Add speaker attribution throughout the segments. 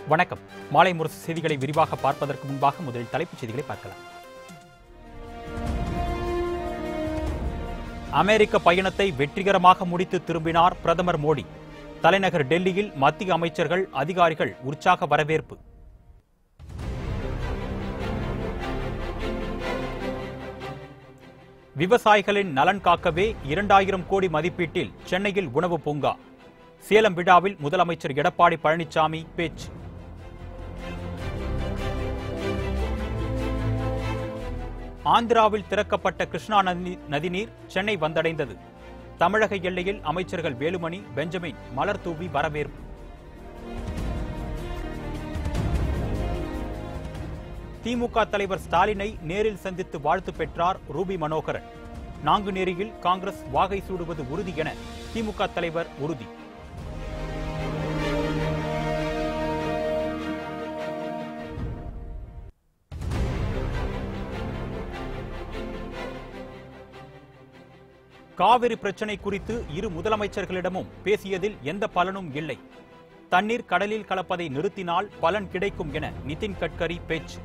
Speaker 1: வணக்கம் மாலை முரசு செய்திகளை விரிவாக பார்ப்பதற்கு முன்பாக முதலில் தலைப்புச் செய்திகளை பார்க்கலாம் அமெரிக்க பயணத்தை வெற்றிகரமாக முடித்து திரும்பினார் பிரதமர் மோடி தலைநகர் டெல்லியில் மத்திய அமைச்சர்கள் அதிகாரிகள் உற்சாக வரவேற்பு விவசாயிகளின் நலன் காக்கவே இரண்டாயிரம் கோடி மதிப்பீட்டில் சென்னையில் உணவு பூங்கா சேலம் விழாவில் முதலமைச்சர் எடப்பாடி பழனிசாமி பேச்சு ஆந்திராவில் திறக்கப்பட்ட கிருஷ்ணா நதி நதிநீர் சென்னை வந்தடைந்தது தமிழக எல்லையில் அமைச்சர்கள் வேலுமணி பெஞ்சமின் மலர் தூவி வரவேற்பு திமுக தலைவர் ஸ்டாலினை நேரில் சந்தித்து வாழ்த்து பெற்றார் ரூபி மனோகரன் நாங்குநேரியில் காங்கிரஸ் வாகை சூடுவது உறுதி என திமுக தலைவர் உறுதி காவிரி பிரச்சினை குறித்து இரு முதலமைச்சர்களிடமும் பேசியதில் எந்த பலனும் இல்லை தண்ணீர் கடலில் கலப்பதை நிறுத்தினால் பலன் கிடைக்கும் என நிதின் கட்கரி பேச்சு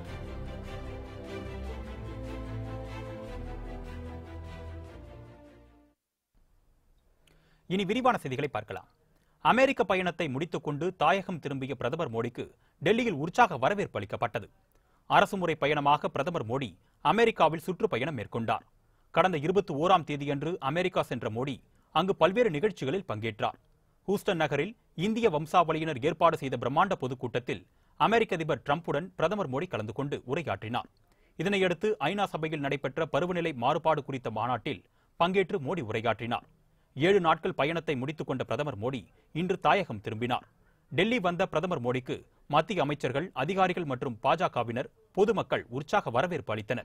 Speaker 1: இனி விரிவான செய்திகளை பார்க்கலாம் அமெரிக்க பயணத்தை முடித்துக்கொண்டு தாயகம் திரும்பிய பிரதமர் மோடிக்கு டெல்லியில் உற்சாக வரவேற்பு அளிக்கப்பட்டது அரசுமுறை பயணமாக பிரதமர் மோடி அமெரிக்காவில் சுற்றுப்பயணம் மேற்கொண்டார் கடந்த இருபத்தி ஓராம் தேதியன்று அமெரிக்கா சென்ற மோடி அங்கு பல்வேறு நிகழ்ச்சிகளில் பங்கேற்றார் ஹூஸ்டன் நகரில் இந்திய வம்சாவளியினர் ஏற்பாடு செய்த பிரம்மாண்ட பொதுக்கூட்டத்தில் அமெரிக்க அதிபர் டிரம்புடன் பிரதமர் மோடி கலந்து கொண்டு உரையாற்றினார் இதனையடுத்து ஐநா சபையில் நடைபெற்ற பருவநிலை மாறுபாடு குறித்த மாநாட்டில் பங்கேற்று மோடி உரையாற்றினார் ஏழு நாட்கள் பயணத்தை முடித்துக் கொண்ட பிரதமர் மோடி இன்று தாயகம் திரும்பினார் டெல்லி வந்த பிரதமர் மோடிக்கு மத்திய அமைச்சர்கள் அதிகாரிகள் மற்றும் பாஜகவினர் பொதுமக்கள் உற்சாக வரவேற்பு அளித்தனர்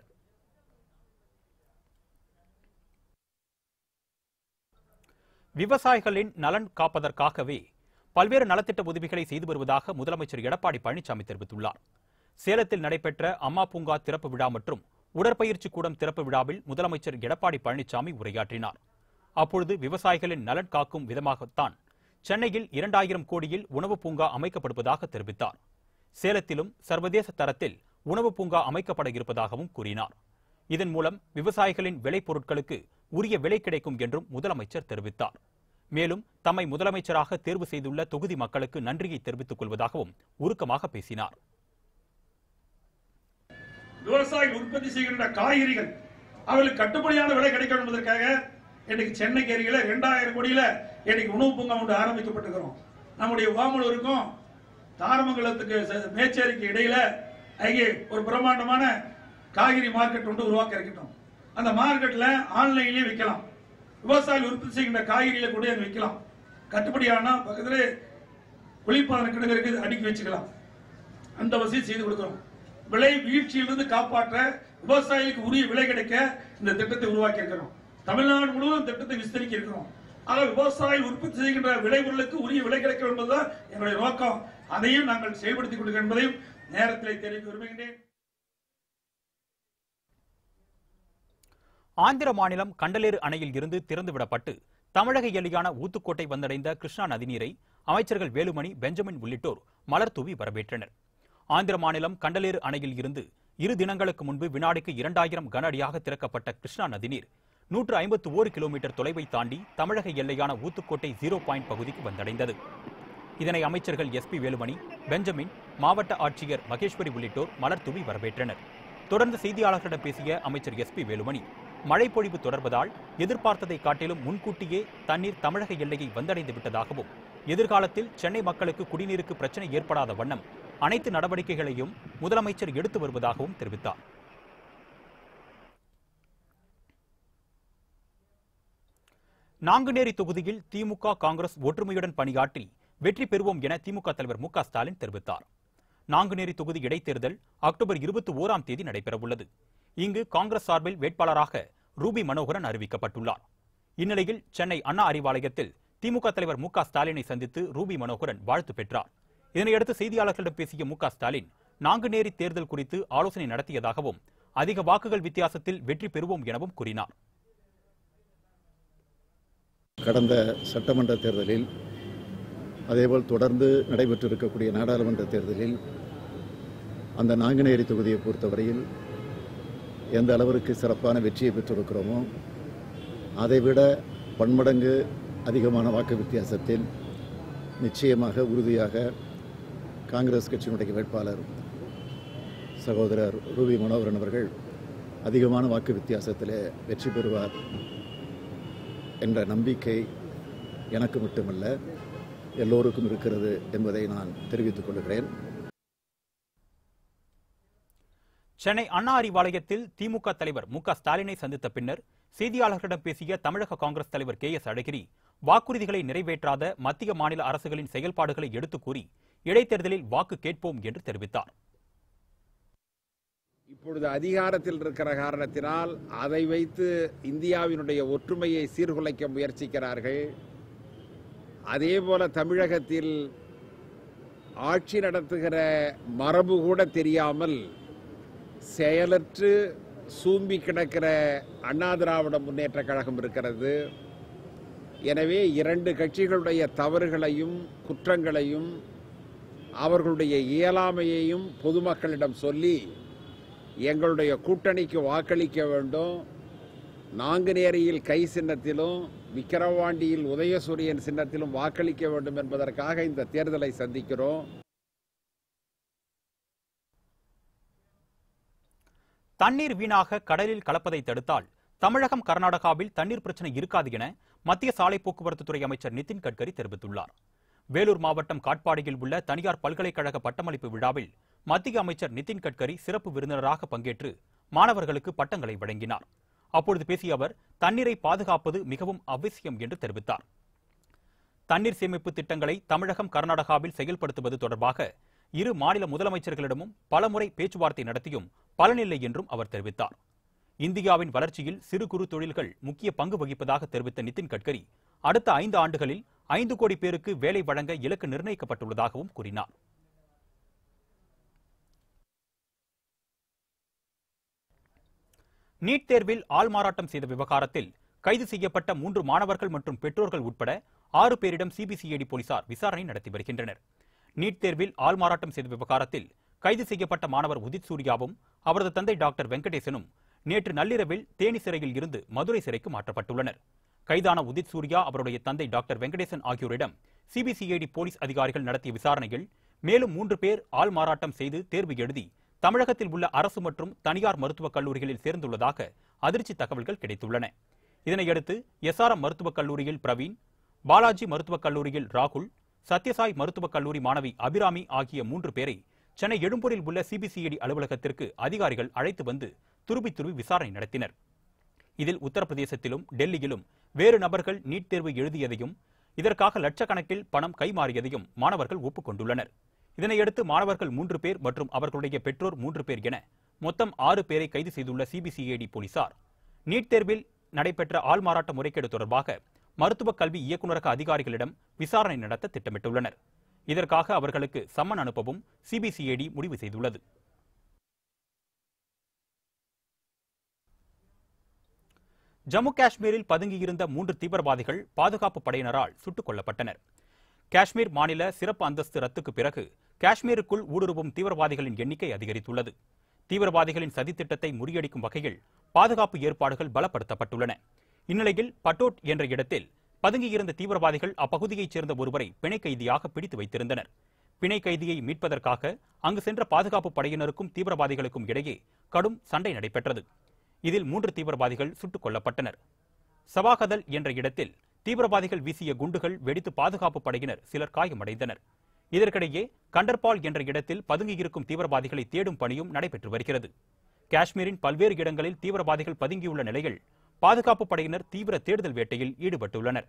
Speaker 1: விவசாயிகளின் நலன் காப்பதற்காகவே பல்வேறு நலத்திட்ட உதவிகளை செய்து வருவதாக முதலமைச்சர் எடப்பாடி பழனிசாமி தெரிவித்துள்ளார் சேலத்தில் நடைபெற்ற அம்மா பூங்கா திறப்பு விழா மற்றும் உடற்பயிற்சி கூடம் திறப்பு விழாவில் முதலமைச்சர் எடப்பாடி பழனிசாமி உரையாற்றினார் அப்பொழுது விவசாயிகளின் நலன் காக்கும் விதமாகத்தான் சென்னையில் இரண்டாயிரம் கோடியில் உணவு பூங்கா அமைக்கப்படுவதாக தெரிவித்தார் சேலத்திலும் சர்வதேச தரத்தில் உணவு பூங்கா அமைக்கப்பட இருப்பதாகவும் கூறினார் இதன் மூலம் விவசாயிகளின் விளைபொருட்களுக்கு உரிய விலை கிடைக்கும் என்றும் முதலமைச்சர் தெரிவித்தார் மேலும் தம்மை முதலமைச்சராக தேர்வு செய்துள்ள தொகுதி மக்களுக்கு நன்றியை தெரிவித்துக் கொள்வதாகவும் உருக்கமாக பேசினார்
Speaker 2: விவசாயிகள் உற்பத்தி செய்கின்ற காய்கறிகள் அவர்களுக்கு கட்டுப்படியான விலை கிடைக்கணும் என்பதற்காக இன்னைக்கு சென்னை ஏரியில இரண்டாயிரம் கோடியில இன்னைக்கு உணவு பூங்கா ஒன்று ஆரம்பிக்கப்பட்டிருக்கிறோம் நம்முடைய ஓமலூருக்கும் தாரமங்கலத்துக்கு ச- மேச்சேரிக்கு இடையில அங்கே ஒரு பிரம்மாண்டமான காய்கறி மார்க்கெட் ஒன்று உருவாக்க இருக்கட்டும் அந்த மார்க்கெட்ல ஆன்லைன்லயே விற்கலாம் விவசாயிகள் உற்பத்தி செய்கின்ற காய்கறிகளை கூட அங்க விற்கலாம் கட்டுப்படியானா பக்கத்துல குளிர்பாதன கிடங்கு இருக்குது அடுக்கி வச்சுக்கலாம் அந்த வசதி செய்து கொடுக்கிறோம் விலை வீழ்ச்சியிலிருந்து காப்பாற்ற விவசாயிகளுக்கு உரிய விலை கிடைக்க இந்த திட்டத்தை உருவாக்கி இருக்கிறோம் தமிழ்நாடு முழுவதும் திட்டத்தை விஸ்தரிக்க இருக்கிறோம் ஆக விவசாயிகள் உற்பத்தி செய்கின்ற விளைபொருளுக்கு உரிய விலை கிடைக்கும் என்பதுதான் எங்களுடைய நோக்கம் அதையும் நாங்கள் செயல்படுத்திக் கொள்கிறோம் என்பதையும் நேரத்தில் தெரிவிக்க விரும்புகின்றேன்
Speaker 1: ஆந்திர மாநிலம் கண்டலேறு அணையில் இருந்து திறந்துவிடப்பட்டு தமிழக எல்லையான ஊத்துக்கோட்டை வந்தடைந்த கிருஷ்ணா நதிநீரை அமைச்சர்கள் வேலுமணி பெஞ்சமின் உள்ளிட்டோர் மலர் தூவி வரவேற்றனர் ஆந்திர மாநிலம் கண்டலேறு அணையில் இருந்து இரு தினங்களுக்கு முன்பு வினாடிக்கு இரண்டாயிரம் கன அடியாக திறக்கப்பட்ட கிருஷ்ணா நதிநீர் நூற்று ஐம்பத்து ஓரு கிலோமீட்டர் தொலைவை தாண்டி தமிழக எல்லையான ஊத்துக்கோட்டை ஜீரோ பாயிண்ட் பகுதிக்கு வந்தடைந்தது இதனை அமைச்சர்கள் எஸ்பி வேலுமணி பெஞ்சமின் மாவட்ட ஆட்சியர் மகேஸ்வரி உள்ளிட்டோர் மலர் தூவி வரவேற்றனர் தொடர்ந்து செய்தியாளர்களிடம் பேசிய அமைச்சர் எஸ்பி வேலுமணி மழை பொழிவு தொடர்வதால் எதிர்பார்த்ததை காட்டிலும் முன்கூட்டியே தண்ணீர் தமிழக எல்லையை வந்தடைந்து விட்டதாகவும் எதிர்காலத்தில் சென்னை மக்களுக்கு குடிநீருக்கு பிரச்சனை ஏற்படாத வண்ணம் அனைத்து நடவடிக்கைகளையும் முதலமைச்சர் எடுத்து வருவதாகவும் தெரிவித்தார் நாங்குநேரி தொகுதியில் திமுக காங்கிரஸ் ஒற்றுமையுடன் பணியாற்றி வெற்றி பெறுவோம் என திமுக தலைவர் மு க ஸ்டாலின் தெரிவித்தார் நாங்குநேரி தொகுதி இடைத்தேர்தல் அக்டோபர் இருபத்தி ஓராம் தேதி நடைபெறவுள்ளது இங்கு காங்கிரஸ் சார்பில் வேட்பாளராக ரூபி மனோகரன் அறிவிக்கப்பட்டுள்ளார் இந்நிலையில் சென்னை அண்ணா அறிவாலயத்தில் திமுக தலைவர் மு க ஸ்டாலினை சந்தித்து ரூபி மனோகரன் வாழ்த்து பெற்றார் இதனையடுத்து செய்தியாளர்களிடம் பேசிய மு க ஸ்டாலின் நாங்குநேரி தேர்தல் குறித்து ஆலோசனை நடத்தியதாகவும் அதிக வாக்குகள் வித்தியாசத்தில் வெற்றி பெறுவோம் எனவும் கூறினார்
Speaker 3: கடந்த சட்டமன்ற தேர்தலில் அதேபோல் தொடர்ந்து நடைபெற்று இருக்கக்கூடிய நாடாளுமன்ற தேர்தலில் அந்த நாங்குநேரி தொகுதியை பொறுத்தவரையில் எந்த அளவிற்கு சிறப்பான வெற்றியை பெற்றிருக்கிறோமோ அதைவிட பன்மடங்கு அதிகமான வாக்கு வித்தியாசத்தில் நிச்சயமாக உறுதியாக காங்கிரஸ் கட்சியினுடைய வேட்பாளர் சகோதரர் ரூபி மனோகரன் அவர்கள் அதிகமான வாக்கு வித்தியாசத்திலே வெற்றி பெறுவார் என்ற நம்பிக்கை எனக்கு மட்டுமல்ல எல்லோருக்கும் இருக்கிறது என்பதை நான் தெரிவித்துக் கொள்கிறேன்
Speaker 1: சென்னை அண்ணா அறிவாலயத்தில் திமுக தலைவர் மு க ஸ்டாலினை சந்தித்த பின்னர் செய்தியாளர்களிடம் பேசிய தமிழக காங்கிரஸ் தலைவர் கே எஸ் அழகிரி வாக்குறுதிகளை நிறைவேற்றாத மத்திய மாநில அரசுகளின் செயல்பாடுகளை எடுத்துக் கூறி இடைத்தேர்தலில் வாக்கு கேட்போம் என்று தெரிவித்தார்
Speaker 4: இப்பொழுது அதிகாரத்தில் இருக்கிற காரணத்தினால் அதை வைத்து இந்தியாவினுடைய ஒற்றுமையை சீர்குலைக்க முயற்சிக்கிறார்கள் அதேபோல தமிழகத்தில் ஆட்சி நடத்துகிற மரபு கூட தெரியாமல் செயலற்று சூம்பி கிடக்கிற அண்ணா திராவிட முன்னேற்ற கழகம் இருக்கிறது எனவே இரண்டு கட்சிகளுடைய தவறுகளையும் குற்றங்களையும் அவர்களுடைய இயலாமையையும் பொதுமக்களிடம் சொல்லி எங்களுடைய கூட்டணிக்கு வாக்களிக்க வேண்டும் நாங்குநேரியில் கை சின்னத்திலும் விக்கிரவாண்டியில் உதயசூரியன் சின்னத்திலும் வாக்களிக்க வேண்டும் என்பதற்காக இந்த தேர்தலை சந்திக்கிறோம்
Speaker 1: தண்ணீர் வீணாக கடலில் கலப்பதை தடுத்தால் தமிழகம் கர்நாடகாவில் தண்ணீர் பிரச்சனை இருக்காது என மத்திய சாலை போக்குவரத்து துறை அமைச்சர் நிதின் கட்கரி தெரிவித்துள்ளார் வேலூர் மாவட்டம் காட்பாடியில் உள்ள தனியார் பல்கலைக்கழக பட்டமளிப்பு விழாவில் மத்திய அமைச்சர் நிதின் கட்கரி சிறப்பு விருந்தினராக பங்கேற்று மாணவர்களுக்கு பட்டங்களை வழங்கினார் அப்பொழுது பேசிய அவர் தண்ணீரை பாதுகாப்பது மிகவும் அவசியம் என்று தெரிவித்தார் தண்ணீர் சேமிப்பு திட்டங்களை தமிழகம் கர்நாடகாவில் செயல்படுத்துவது தொடர்பாக இரு மாநில முதலமைச்சர்களிடமும் பலமுறை பேச்சுவார்த்தை நடத்தியும் பலனில்லை என்றும் அவர் தெரிவித்தார் இந்தியாவின் வளர்ச்சியில் சிறு குறு தொழில்கள் முக்கிய பங்கு வகிப்பதாக தெரிவித்த நிதின் கட்கரி அடுத்த ஐந்து ஆண்டுகளில் ஐந்து கோடி பேருக்கு வேலை வழங்க இலக்கு நிர்ணயிக்கப்பட்டுள்ளதாகவும் கூறினார் நீட் தேர்வில் ஆள்மாறாட்டம் செய்த விவகாரத்தில் கைது செய்யப்பட்ட மூன்று மாணவர்கள் மற்றும் பெற்றோர்கள் உட்பட ஆறு பேரிடம் சிபிசிஐடி போலீசார் விசாரணை நடத்தி வருகின்றனர் நீட் தேர்வில் ஆள்மாறாட்டம் செய்த விவகாரத்தில் கைது செய்யப்பட்ட மாணவர் உதித் சூர்யாவும் அவரது தந்தை டாக்டர் வெங்கடேசனும் நேற்று நள்ளிரவில் தேனி சிறையில் இருந்து மதுரை சிறைக்கு மாற்றப்பட்டுள்ளனர் கைதான உதித் சூர்யா அவருடைய தந்தை டாக்டர் வெங்கடேசன் ஆகியோரிடம் சிபிசிஐடி போலீஸ் அதிகாரிகள் நடத்திய விசாரணையில் மேலும் மூன்று பேர் ஆள்மாறாட்டம் செய்து தேர்வு எழுதி தமிழகத்தில் உள்ள அரசு மற்றும் தனியார் மருத்துவக் கல்லூரிகளில் சேர்ந்துள்ளதாக அதிர்ச்சி தகவல்கள் கிடைத்துள்ளன இதனையடுத்து எஸ்ஆர்எம் மருத்துவக் கல்லூரியில் பிரவீன் பாலாஜி மருத்துவக் கல்லூரியில் ராகுல் சத்யசாய் மருத்துவக் கல்லூரி மாணவி அபிராமி ஆகிய மூன்று பேரை சென்னை எழும்பூரில் உள்ள சிபிசிஐடி அலுவலகத்திற்கு அதிகாரிகள் அழைத்து வந்து துருவி துருவி விசாரணை நடத்தினர் இதில் உத்தரப்பிரதேசத்திலும் டெல்லியிலும் வேறு நபர்கள் நீட் தேர்வு எழுதியதையும் இதற்காக லட்சக்கணக்கில் பணம் கைமாறியதையும் மாணவர்கள் ஒப்புக்கொண்டுள்ளனர் இதனையடுத்து மாணவர்கள் மூன்று பேர் மற்றும் அவர்களுடைய பெற்றோர் மூன்று பேர் என மொத்தம் ஆறு பேரை கைது செய்துள்ள சிபிசிஐடி போலீசார் நீட் தேர்வில் நடைபெற்ற ஆள்மாறாட்ட முறைகேடு தொடர்பாக மருத்துவக் கல்வி இயக்குநரக அதிகாரிகளிடம் விசாரணை நடத்த திட்டமிட்டுள்ளனர் இதற்காக அவர்களுக்கு சம்மன் அனுப்பவும் சிபிசிஐடி முடிவு செய்துள்ளது ஜம்மு காஷ்மீரில் பதுங்கியிருந்த மூன்று தீவிரவாதிகள் பாதுகாப்பு படையினரால் சுட்டுக் கொல்லப்பட்டனர் காஷ்மீர் மாநில சிறப்பு அந்தஸ்து ரத்துக்கு பிறகு காஷ்மீருக்குள் ஊடுருவும் தீவிரவாதிகளின் எண்ணிக்கை அதிகரித்துள்ளது தீவிரவாதிகளின் சதித்திட்டத்தை முறியடிக்கும் வகையில் பாதுகாப்பு ஏற்பாடுகள் பலப்படுத்தப்பட்டுள்ளன இந்நிலையில் பட்டோட் என்ற இடத்தில் பதுங்கியிருந்த தீவிரவாதிகள் அப்பகுதியைச் சேர்ந்த ஒருவரை பிணை கைதியாக பிடித்து வைத்திருந்தனர் பிணை கைதியை மீட்பதற்காக அங்கு சென்ற பாதுகாப்பு படையினருக்கும் தீவிரவாதிகளுக்கும் இடையே கடும் சண்டை நடைபெற்றது இதில் மூன்று தீவிரவாதிகள் சுட்டுக் கொல்லப்பட்டனர் சவாகதல் என்ற இடத்தில் தீவிரவாதிகள் வீசிய குண்டுகள் வெடித்து பாதுகாப்பு படையினர் சிலர் காயமடைந்தனர் இதற்கிடையே கண்டர்பால் என்ற இடத்தில் பதுங்கியிருக்கும் தீவிரவாதிகளை தேடும் பணியும் நடைபெற்று வருகிறது காஷ்மீரின் பல்வேறு இடங்களில் தீவிரவாதிகள் பதுங்கியுள்ள நிலையில் பாதுகாப்பு படையினர் தீவிர தேடுதல் வேட்டையில் ஈடுபட்டுள்ளனர்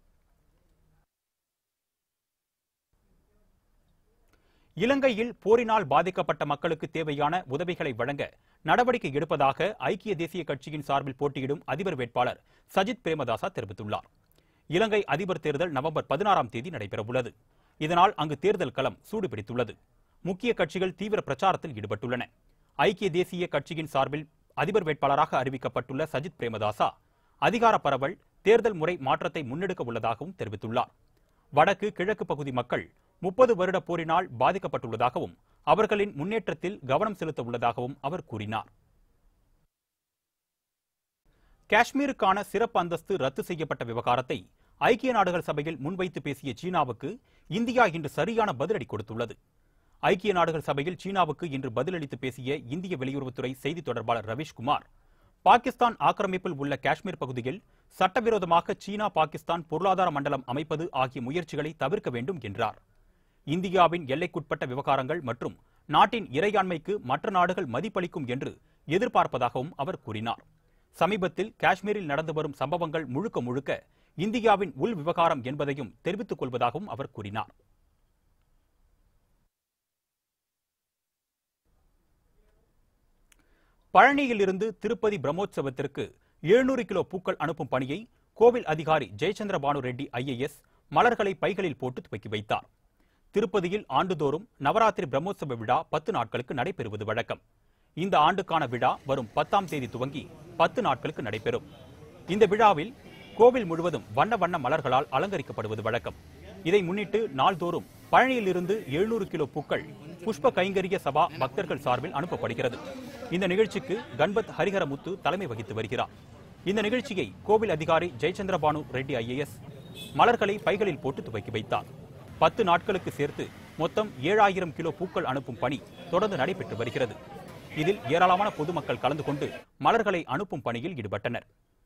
Speaker 1: இலங்கையில் போரினால் பாதிக்கப்பட்ட மக்களுக்கு தேவையான உதவிகளை வழங்க நடவடிக்கை எடுப்பதாக ஐக்கிய தேசிய கட்சியின் சார்பில் போட்டியிடும் அதிபர் வேட்பாளர் சஜித் பிரேமதாசா தெரிவித்துள்ளார் இலங்கை அதிபர் தேர்தல் நவம்பர் பதினாறாம் தேதி நடைபெறவுள்ளது இதனால் அங்கு தேர்தல் களம் சூடுபிடித்துள்ளது முக்கிய கட்சிகள் தீவிர பிரச்சாரத்தில் ஈடுபட்டுள்ளன ஐக்கிய தேசிய கட்சியின் சார்பில் அதிபர் வேட்பாளராக அறிவிக்கப்பட்டுள்ள சஜித் பிரேமதாசா அதிகார பரவல் தேர்தல் முறை மாற்றத்தை முன்னெடுக்க உள்ளதாகவும் தெரிவித்துள்ளார் வடக்கு கிழக்கு பகுதி மக்கள் முப்பது வருட போரினால் பாதிக்கப்பட்டுள்ளதாகவும் அவர்களின் முன்னேற்றத்தில் கவனம் செலுத்த உள்ளதாகவும் அவர் கூறினார் காஷ்மீருக்கான சிறப்பு அந்தஸ்து ரத்து செய்யப்பட்ட விவகாரத்தை ஐக்கிய நாடுகள் சபையில் முன்வைத்து பேசிய சீனாவுக்கு இந்தியா இன்று சரியான பதிலடி கொடுத்துள்ளது ஐக்கிய நாடுகள் சபையில் சீனாவுக்கு இன்று பதிலளித்து பேசிய இந்திய வெளியுறவுத்துறை செய்தி தொடர்பாளர் ரவீஷ்குமார் பாகிஸ்தான் ஆக்கிரமிப்பில் உள்ள காஷ்மீர் பகுதியில் சட்டவிரோதமாக சீனா பாகிஸ்தான் பொருளாதார மண்டலம் அமைப்பது ஆகிய முயற்சிகளை தவிர்க்க வேண்டும் என்றார் இந்தியாவின் எல்லைக்குட்பட்ட விவகாரங்கள் மற்றும் நாட்டின் இறையாண்மைக்கு மற்ற நாடுகள் மதிப்பளிக்கும் என்று எதிர்பார்ப்பதாகவும் அவர் கூறினார் சமீபத்தில் காஷ்மீரில் நடந்து வரும் சம்பவங்கள் முழுக்க முழுக்க இந்தியாவின் உள் விவகாரம் என்பதையும் தெரிவித்துக் கொள்வதாகவும் அவர் கூறினார் பழனியிலிருந்து திருப்பதி பிரம்மோற்சவத்திற்கு எழுநூறு கிலோ பூக்கள் அனுப்பும் பணியை கோவில் அதிகாரி ஜெயச்சந்திர பானு ரெட்டி ஐஏஎஸ் மலர்களை பைகளில் போட்டு துவக்கி வைத்தார் திருப்பதியில் ஆண்டுதோறும் நவராத்திரி பிரம்மோற்சவ விழா பத்து நாட்களுக்கு நடைபெறுவது வழக்கம் இந்த ஆண்டுக்கான விழா வரும் பத்தாம் தேதி துவங்கி பத்து நாட்களுக்கு நடைபெறும் இந்த விழாவில் கோவில் முழுவதும் வண்ண வண்ண மலர்களால் அலங்கரிக்கப்படுவது வழக்கம் இதை முன்னிட்டு நாள்தோறும் பழனியிலிருந்து எழுநூறு கிலோ பூக்கள் புஷ்ப கைங்கரிய சபா பக்தர்கள் சார்பில் அனுப்பப்படுகிறது இந்த நிகழ்ச்சிக்கு கண்பத் ஹரிஹரமுத்து தலைமை வகித்து வருகிறார் இந்த நிகழ்ச்சியை கோவில் அதிகாரி ஜெயச்சந்திர பானு ரெட்டி ஐஏஎஸ் மலர்களை பைகளில் போட்டு துவக்கி வைத்தார் பத்து நாட்களுக்கு சேர்த்து மொத்தம் ஏழாயிரம் கிலோ பூக்கள் அனுப்பும் பணி தொடர்ந்து நடைபெற்று வருகிறது இதில் ஏராளமான பொதுமக்கள் கலந்து கொண்டு மலர்களை அனுப்பும் பணியில் ஈடுபட்டனர்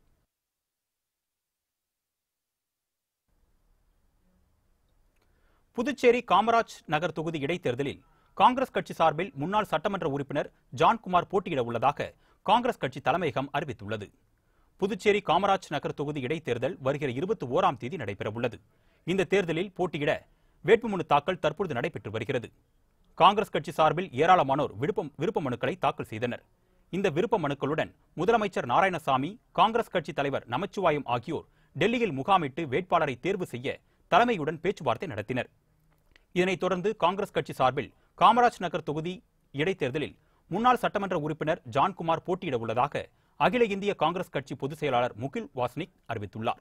Speaker 1: புதுச்சேரி காமராஜ் நகர் தொகுதி இடைத்தேர்தலில் காங்கிரஸ் கட்சி சார்பில் முன்னாள் சட்டமன்ற உறுப்பினர் ஜான்குமார் போட்டியிட உள்ளதாக காங்கிரஸ் கட்சி தலைமையகம் அறிவித்துள்ளது புதுச்சேரி காமராஜ் நகர் தொகுதி இடைத்தேர்தல் வருகிற இருபத்தி ஓராம் தேதி நடைபெறவுள்ளது இந்த தேர்தலில் போட்டியிட வேட்புமனு தாக்கல் தற்பொழுது நடைபெற்று வருகிறது காங்கிரஸ் கட்சி சார்பில் ஏராளமானோர் விருப்பம் விருப்ப மனுக்களை தாக்கல் செய்தனர் இந்த விருப்ப மனுக்களுடன் முதலமைச்சர் நாராயணசாமி காங்கிரஸ் கட்சி தலைவர் நமச்சிவாயம் ஆகியோர் டெல்லியில் முகாமிட்டு வேட்பாளரை தேர்வு செய்ய தலைமையுடன் பேச்சுவார்த்தை நடத்தினர் இதனைத் தொடர்ந்து காங்கிரஸ் கட்சி சார்பில் காமராஜ் நகர் தொகுதி இடைத்தேர்தலில் முன்னாள் சட்டமன்ற உறுப்பினர் ஜான்குமார் போட்டியிட உள்ளதாக அகில இந்திய காங்கிரஸ் கட்சி பொதுச் செயலாளர் முகில் வாஸ்னிக் அறிவித்துள்ளார்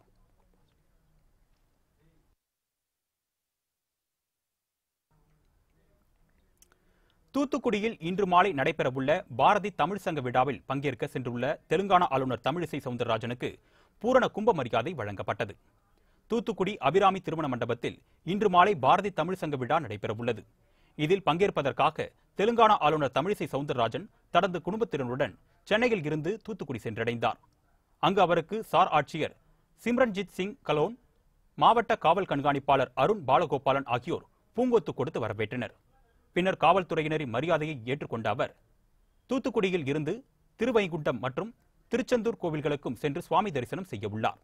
Speaker 1: தூத்துக்குடியில் இன்று மாலை நடைபெறவுள்ள பாரதி தமிழ் சங்க விழாவில் பங்கேற்க சென்றுள்ள தெலுங்கானா ஆளுநர் தமிழிசை சவுந்தரராஜனுக்கு பூரண கும்ப மரியாதை வழங்கப்பட்டது தூத்துக்குடி அபிராமி திருமண மண்டபத்தில் இன்று மாலை பாரதி தமிழ் சங்க விழா நடைபெறவுள்ளது இதில் பங்கேற்பதற்காக தெலுங்கானா ஆளுநர் தமிழிசை சவுந்தரராஜன் தனது குடும்பத்தினருடன் சென்னையில் இருந்து தூத்துக்குடி சென்றடைந்தார் அங்கு அவருக்கு சார் ஆட்சியர் சிம்ரன்ஜித் சிங் கலோன் மாவட்ட காவல் கண்காணிப்பாளர் அருண் பாலகோபாலன் ஆகியோர் பூங்கொத்து கொடுத்து வரவேற்றனர் பின்னர் காவல்துறையினரின் மரியாதையை ஏற்றுக்கொண்ட அவர் தூத்துக்குடியில் இருந்து திருவைகுண்டம் மற்றும் திருச்செந்தூர் கோவில்களுக்கும் சென்று சுவாமி தரிசனம் செய்ய உள்ளார்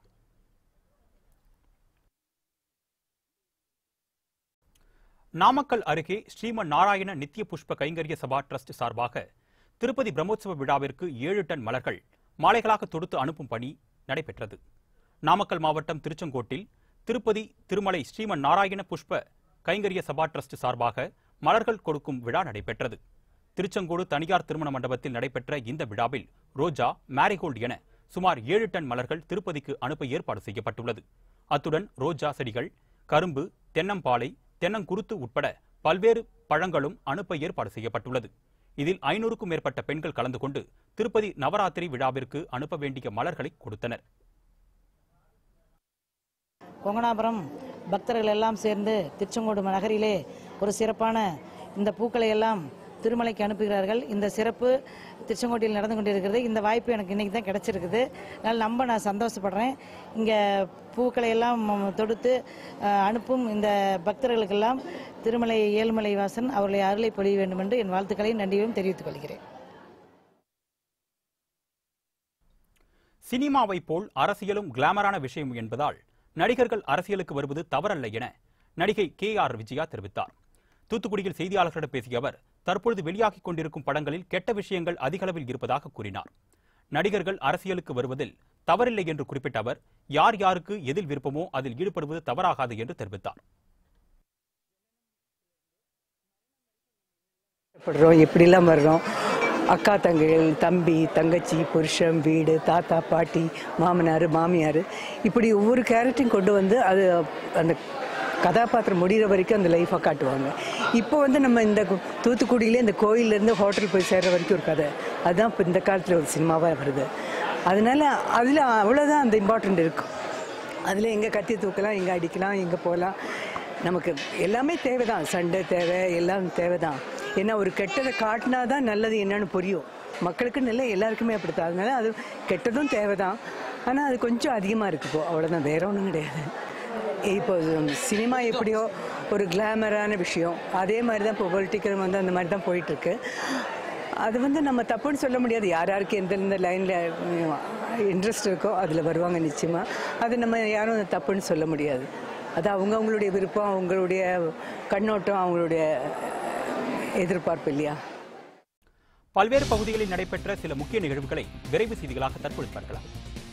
Speaker 1: நாமக்கல் அருகே ஸ்ரீமன் நாராயண நித்திய புஷ்ப கைங்கரிய சபா டிரஸ்ட் சார்பாக திருப்பதி பிரம்மோற்சவ விழாவிற்கு ஏழு டன் மலர்கள் மாலைகளாக தொடுத்து அனுப்பும் பணி நடைபெற்றது நாமக்கல் மாவட்டம் திருச்செங்கோட்டில் திருப்பதி திருமலை ஸ்ரீமன் நாராயண புஷ்ப கைங்கரிய சபா டிரஸ்ட் சார்பாக மலர்கள் கொடுக்கும் விழா நடைபெற்றது திருச்செங்கோடு தனியார் திருமண மண்டபத்தில் நடைபெற்ற இந்த விழாவில் ரோஜா மேரிகோல்டு என சுமார் ஏழு டன் மலர்கள் திருப்பதிக்கு அனுப்ப ஏற்பாடு செய்யப்பட்டுள்ளது அத்துடன் ரோஜா செடிகள் கரும்பு தென்னம்பாலை தென்னங்குருத்து உட்பட பல்வேறு பழங்களும் அனுப்ப ஏற்பாடு செய்யப்பட்டுள்ளது இதில் ஐநூறுக்கும் மேற்பட்ட பெண்கள் கலந்து கொண்டு திருப்பதி நவராத்திரி விழாவிற்கு அனுப்ப வேண்டிய மலர்களை கொடுத்தனர்
Speaker 5: கொங்கனாபுரம் பக்தர்கள் எல்லாம் சேர்ந்து திருச்செங்கோடு நகரிலே ஒரு சிறப்பான இந்த பூக்களை எல்லாம் திருமலைக்கு அனுப்புகிறார்கள் இந்த சிறப்பு திருச்செங்கோட்டில் நடந்து கொண்டிருக்கிறது இந்த வாய்ப்பு எனக்கு இன்னைக்கு தான் கிடைச்சிருக்குது அதனால் ரொம்ப நான் சந்தோஷப்படுறேன் இங்கே பூக்களை எல்லாம் தொடுத்து அஹ், அனுப்பும் இந்த பக்தர்களுக்கெல்லாம் திருமலை ஏழுமலை வாசன் அவர்களை அருளை பொழிய வேண்டும் என்று என் வாழ்த்துக்களையும் நன்றியும் தெரிவித்துக் கொள்கிறேன்
Speaker 1: சினிமாவைப் போல் அரசியலும் கிளாமரான விஷயம் என்பதால் நடிகர்கள் அரசியலுக்கு வருவது தவறல்ல என நடிகை கே ஆர் விஜயா தெரிவித்தார் தூத்துக்குடியில் செய்தியாளர்களிடம் பேசிய அவர் தற்பொழுது வெளியாகிக் கொண்டிருக்கும் படங்களில் கெட்ட விஷயங்கள் அதிகளவில் இருப்பதாக கூறினார் நடிகர்கள் அரசியலுக்கு வருவதில் தவறில்லை என்று குறிப்பிட்ட அவர் யார் யாருக்கு எதில் விருப்பமோ அதில் ஈடுபடுவது தவறாகாது என்று தெரிவித்தார்
Speaker 6: படுறோம் எப்படிலாம் வர்றோம் அக்கா தங்கைகள் தம்பி தங்கச்சி புருஷன் வீடு தாத்தா பாட்டி மாமனார் மாமியார் இப்படி ஒவ்வொரு கேரக்டரையும் கொண்டு வந்து அது அந்த கதாபாத்திரம் முடிகிற வரைக்கும் அந்த லைஃப்பை காட்டுவாங்க இப்போ வந்து நம்ம இந்த கு- தூத்துக்குடியிலே இந்த கோயிலேருந்து ஹோட்டல் போய் சேர்ற வரைக்கும் ஒரு கதை அதுதான் இப்போ இந்த காலத்தில் ஒரு சினிமாவாக வருது அதனால அதில் அவ்வளோதான் அந்த இம்பார்ட்டண்ட் இருக்கும் அதில் எங்கே கத்தி தூக்கலாம் எங்கே அடிக்கலாம் எங்கே போகலாம் நமக்கு எல்லாமே தேவை தான் சண்டை தேவை எல்லாம் தேவை தான் ஏன்னா ஒரு கெட்டதை காட்டினா தான் நல்லது என்னன்னு புரியும் மக்களுக்கு நல்ல எல்லாருக்குமே அப்படித்தான் அதனால அது கெட்டதும் தேவை தான் ஆனால் அது கொஞ்சம் அதிகமாக இருக்கு இப்போ அவ்வளோதான் வேற ஒன்றும் கிடையாது இப்போ சினிமா எப்படியோ ஒரு கிளாமரான விஷயம் அதே மாதிரி தான் இப்போ பொலிட்டிக்கல் வந்து அந்த மாதிரி தான் போயிட்டுருக்கு அது வந்து நம்ம தப்புன்னு சொல்ல முடியாது யார் யாருக்கு எந்தெந்த லைனில் இன்ட்ரெஸ்ட் இருக்கோ அதில் வருவாங்க நிச்சயமாக அது நம்ம யாரும் தப்புன்னு சொல்ல முடியாது அது அவங்க அவங்களுடைய விருப்பம் அவங்களுடைய கண்ணோட்டம் அவங்களுடைய எதிர்பார்ப்பு இல்லையா
Speaker 1: பல்வேறு பகுதிகளில் நடைபெற்ற சில முக்கிய நிகழ்வுகளை விரைவு செய்திகளாக தற்பொழுது பார்க்கலாம்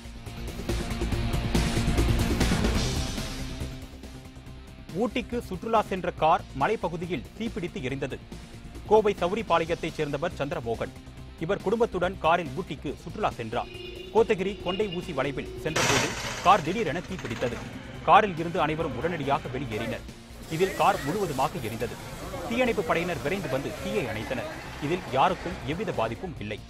Speaker 1: ஊட்டிக்கு சுற்றுலா சென்ற கார் மலைப்பகுதியில் தீப்பிடித்து எரிந்தது கோவை சௌரிபாளையத்தைச் சேர்ந்தவர் சந்திரமோகன் இவர் குடும்பத்துடன் காரில் ஊட்டிக்கு சுற்றுலா சென்றார் கோத்தகிரி கொண்டை ஊசி வளைவில் சென்றபோது கார் திடீரென தீப்பிடித்தது காரில் இருந்து அனைவரும் உடனடியாக வெளியேறினர் இதில் கார் முழுவதுமாக எரிந்தது தீயணைப்பு படையினர் விரைந்து வந்து தீயை அணைத்தனர் இதில் யாருக்கும் எவ்வித பாதிப்பும் இல்லை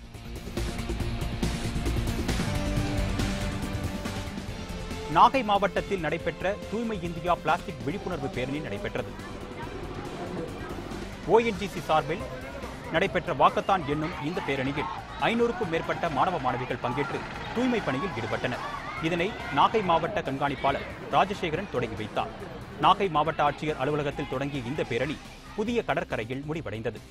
Speaker 1: நாகை மாவட்டத்தில் நடைபெற்ற தூய்மை இந்தியா பிளாஸ்டிக் விழிப்புணர்வு பேரணி நடைபெற்றது ஓஎன்ஜிசி சார்பில் நடைபெற்ற வாக்கத்தான் என்னும் இந்த பேரணியில் ஐநூறுக்கும் மேற்பட்ட மாணவ மாணவிகள் பங்கேற்று தூய்மை பணியில் ஈடுபட்டனர் இதனை நாகை மாவட்ட கண்காணிப்பாளர் ராஜசேகரன் தொடங்கி வைத்தார் நாகை மாவட்ட ஆட்சியர் அலுவலகத்தில் தொடங்கிய இந்த பேரணி புதிய கடற்கரையில் முடிவடைந்தது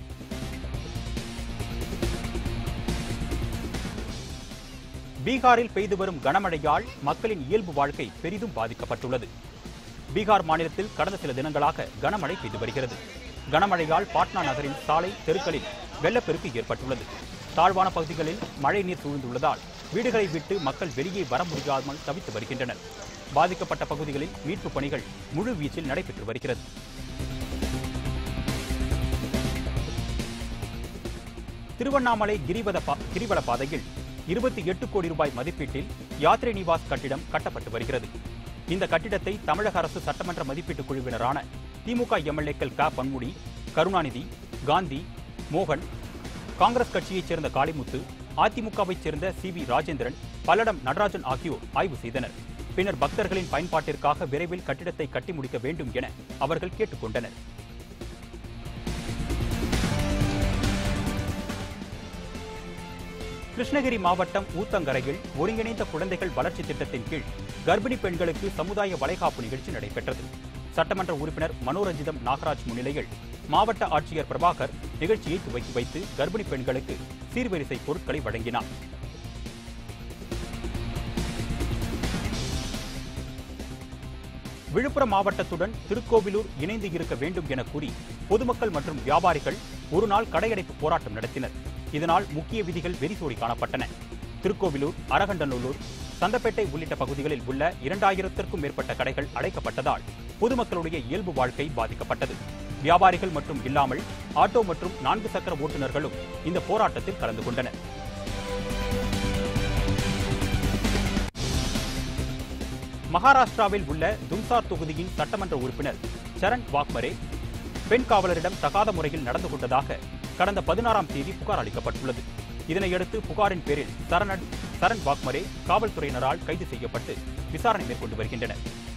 Speaker 1: பீகாரில் பெய்து வரும் கனமழையால் மக்களின் இயல்பு வாழ்க்கை பெரிதும் பாதிக்கப்பட்டுள்ளது பீகார் மாநிலத்தில் கடந்த சில தினங்களாக கனமழை பெய்து வருகிறது கனமழையால் பாட்னா நகரின் சாலை தெருக்களில் வெள்ளப்பெருக்கு ஏற்பட்டுள்ளது தாழ்வான பகுதிகளில் மழை நீர் சூழ்ந்துள்ளதால் வீடுகளை விட்டு மக்கள் வெளியே வர முடியாமல் தவித்து வருகின்றனர் பாதிக்கப்பட்ட பகுதிகளில் மீட்புப் பணிகள் முழு வீச்சில் நடைபெற்று வருகிறது திருவண்ணாமலை கிரிவத பா- கிரிவல பாதையில் இருபத்தி எட்டு கோடி ரூபாய் மதிப்பீட்டில் யாத்ரை நிவாஸ் கட்டிடம் கட்டப்பட்டு வருகிறது இந்த கட்டிடத்தை தமிழக அரசு சட்டமன்ற மதிப்பீட்டு குழுவினரான திமுக எம்எல்ஏக்கள் க பன்முடி கருணாநிதி காந்தி மோகன் காங்கிரஸ் கட்சியைச் சேர்ந்த காளிமுத்து அதிமுகவைச் சேர்ந்த சி வி ராஜேந்திரன் பல்லடம் நடராஜன் ஆகியோர் ஆய்வு செய்தனர் பின்னர் பக்தர்களின் பயன்பாட்டிற்காக விரைவில் கட்டிடத்தை கட்டி முடிக்க வேண்டும் என அவர்கள் கேட்டுக்கொண்டனர் கிருஷ்ணகிரி மாவட்டம் ஊத்தங்கரையில் ஒருங்கிணைந்த குழந்தைகள் வளர்ச்சி திட்டத்தின் கீழ் கர்ப்பிணி பெண்களுக்கு சமுதாய வளைகாப்பு நிகழ்ச்சி நடைபெற்றது சட்டமன்ற உறுப்பினர் மனோரஞ்சிதம் நாகராஜ் முன்னிலையில் மாவட்ட ஆட்சியர் பிரபாகர் நிகழ்ச்சியை துவக்கி வைத்து கர்ப்பிணி பெண்களுக்கு சீர்வரிசை பொருட்களை வழங்கினார் விழுப்புரம் மாவட்டத்துடன் திருக்கோவிலூர் இணைந்து இருக்க வேண்டும் என கூறி பொதுமக்கள் மற்றும் வியாபாரிகள் ஒருநாள் கடையடைப்பு போராட்டம் நடத்தினர் இதனால் முக்கிய விதிகள் வெறிசோடி காணப்பட்டன திருக்கோவிலூர் அரகண்டநல்லூர் சந்தப்பேட்டை உள்ளிட்ட பகுதிகளில் உள்ள இரண்டாயிரத்திற்கும் மேற்பட்ட கடைகள் அடைக்கப்பட்டதால் பொதுமக்களுடைய இயல்பு வாழ்க்கை பாதிக்கப்பட்டது வியாபாரிகள் மற்றும் இல்லாமல் ஆட்டோ மற்றும் நான்கு சக்கர ஓட்டுநர்களும் இந்த போராட்டத்தில் கலந்து கொண்டனர் மகாராஷ்டிராவில் உள்ள தும்சார் தொகுதியின் சட்டமன்ற உறுப்பினர் சரண் வாக்மரே பெண் காவலரிடம் தகாத முறையில் நடந்து கொண்டதாக கடந்த பதினாறாம் தேதி புகார் அளிக்கப்பட்டுள்ளது இதனையடுத்து புகாரின் பேரில் சரண் சரண் வாக்மரே காவல்துறையினரால் கைது செய்யப்பட்டு விசாரணை மேற்கொண்டு வருகின்றனர்